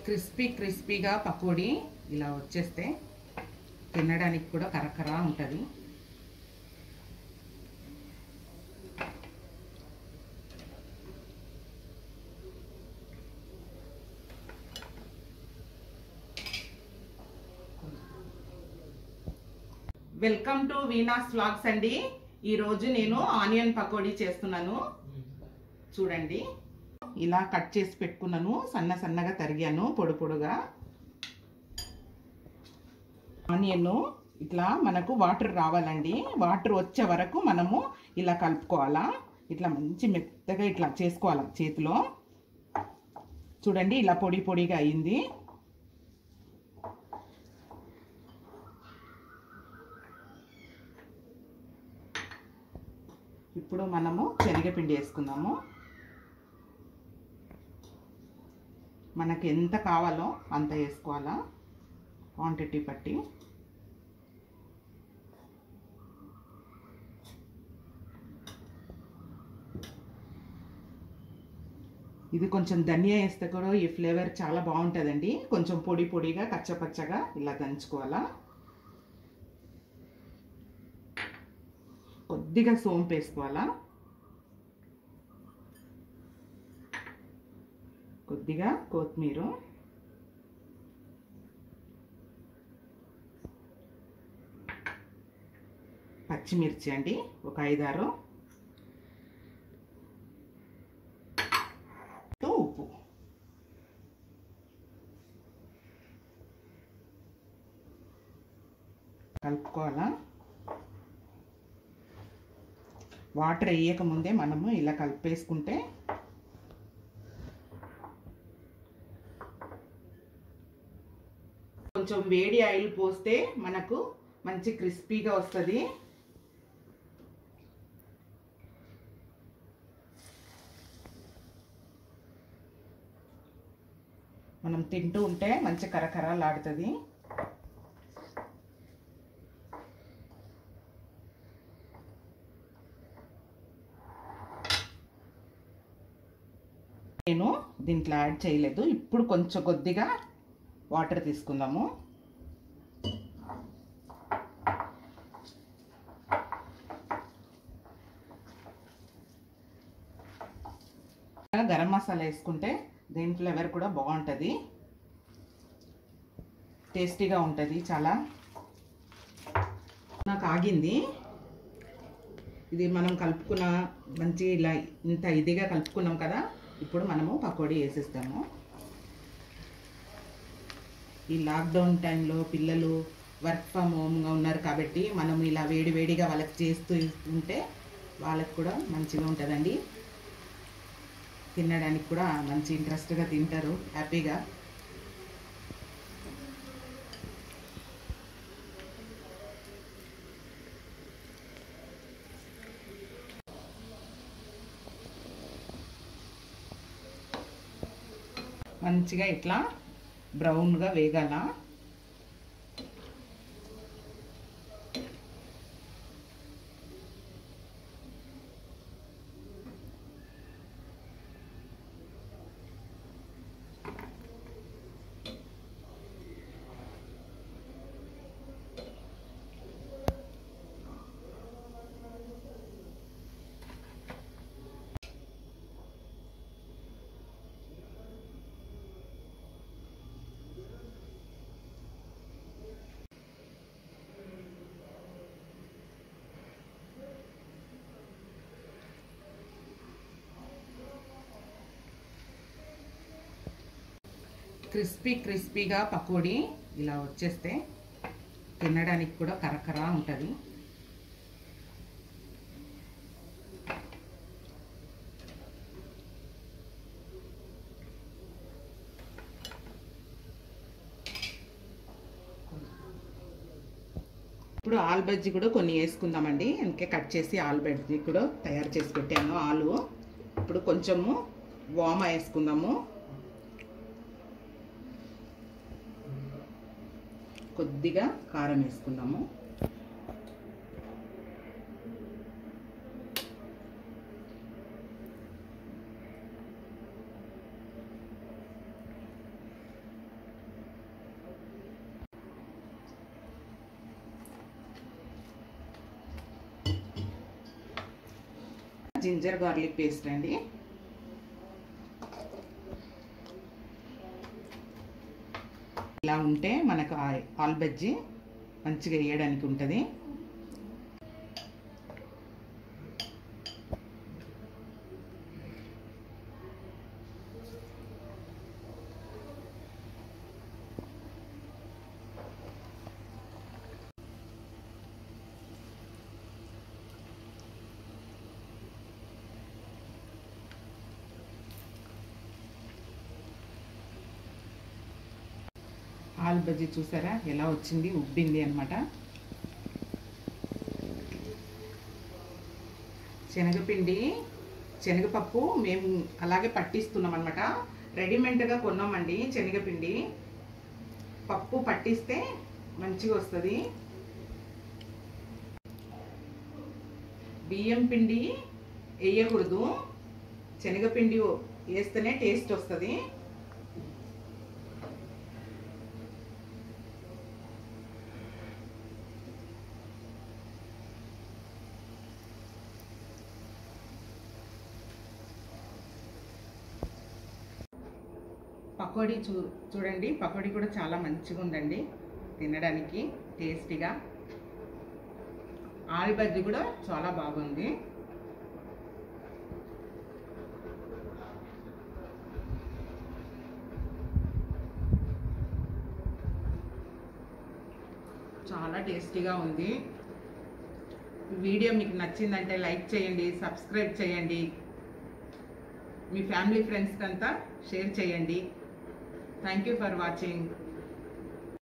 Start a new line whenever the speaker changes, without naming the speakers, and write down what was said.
crispy క్రిస్పీగా పకోడీ ఇలా వచ్చేస్తే తినడానికి కూడా కరకరా ఉంటుంది వెల్కమ్ టు వీనాస్ వ్లాగ్స్ అండి ఈరోజు నేను ఆనియన్ పకోడీ చేస్తున్నాను చూడండి ఇలా కట్ చేసి పెట్టుకున్నాను సన్న సన్నగా తరిగాను పొడి పొడుగా ఆనియన్ ఇట్లా మనకు వాటర్ రావాలండి వాటర్ వచ్చే వరకు మనము ఇలా కలుపుకోవాలా ఇట్లా మంచి మెత్తగా ఇట్లా చేసుకోవాలా చేతిలో చూడండి ఇలా పొడి పొడిగా అయింది ఇప్పుడు మనము శనగపిండి వేసుకుందాము మనకి ఎంత కావాలో అంత వేసుకోవాలా క్వాంటిటీ బట్టి ఇది కొంచెం ధనియా వేస్తే కూడా ఈ ఫ్లేవర్ చాలా బాగుంటుందండి కొంచెం పొడి పొడిగా కచ్చపచ్చగా ఇలా దంచుకోవాలా కొద్దిగా సోంపు వేసుకోవాలా కొద్దిగా కొత్తిమీర పచ్చిమిర్చి అండి ఒక ఐదారు ఉప్పు కలుపుకోవాలా వాటర్ వేయక ముందే మనము ఇలా కలిపేసుకుంటే కొంచెం వేడి ఆయిల్ పోస్తే మనకు మంచి క్రిస్పీగా వస్తుంది మనం తింటూ ఉంటే మంచి కరకరలాడుతుంది నేను దీంట్లో యాడ్ చేయలేదు ఇప్పుడు కొంచెం కొద్దిగా వాటర్ తీసుకుందాము గరం మసాలా వేసుకుంటే దీని ఫ్లేవర్ కూడా బాగుంటుంది టేస్టీగా ఉంటుంది చాలా నాకు ఆగింది ఇది మనం కలుపుకున్న మంచి ఇలా ఇంత ఇదిగా కలుపుకున్నాం కదా ఇప్పుడు మనము పకోడీ వేసేస్తాము ఈ లాక్డౌన్ టైంలో పిల్లలు వర్క్ ఫ్రమ్ హోమ్గా ఉన్నారు కాబట్టి మనం ఇలా వేడి వేడిగా వాళ్ళకి చేస్తూ ఉంటే వాళ్ళకి కూడా మంచిగా ఉంటుందండి తినడానికి కూడా మంచి ఇంట్రెస్ట్గా తింటారు హ్యాపీగా మంచిగా ఇట్లా బ్రౌన్గా వేగాల క్రిస్పీ క్రిస్పీగా పకోడీ ఇలా వచ్చేస్తే తినడానికి కూడా కరకరా ఉంటుంది ఇప్పుడు ఆలు బజ్జీ కూడా కొన్ని వేసుకుందామండి అందుకే కట్ చేసి ఆలు బజ్జీ కూడా తయారు చేసి పెట్టాను ఆలు ఇప్పుడు కొంచెము వామ వేసుకుందాము కొద్దిగా కారం వేసుకుందాము జింజర్ గార్లిక్ పేస్ట్ అండి ఇలా ఉంటే మనకు ఆ- ఆలు బజ్జీ మంచిగా వేయడానికి ఉంటుంది ఆలు బజ్జీ చూసారా ఎలా వచ్చింది ఉబ్బింది అనమాట శనగపిండి శనగపప్పు మేము అలాగే పట్టిస్తున్నాం అనమాట రెడీమేడ్గా కొన్నామండి శనగపిండి పప్పు పట్టిస్తే మంచిగా వస్తుంది బియ్యం పిండి వేయకూడదు శనగపిండి వేస్తేనే టేస్ట్ వస్తుంది పకోడీ చూ చూడండి పకోడీ కూడా చాలా మంచిగా ఉందండి తినడానికి టేస్టీగా ఆలు బజ్జీ కూడా చాలా బాగుంది చాలా టేస్టీగా ఉంది ఈ వీడియో మీకు నచ్చిందంటే లైక్ చేయండి సబ్స్క్రైబ్ చేయండి మీ ఫ్యామిలీ ఫ్రెండ్స్కి అంతా షేర్ చేయండి థ్యాంక్ యూ ఫర్ వాచింగ్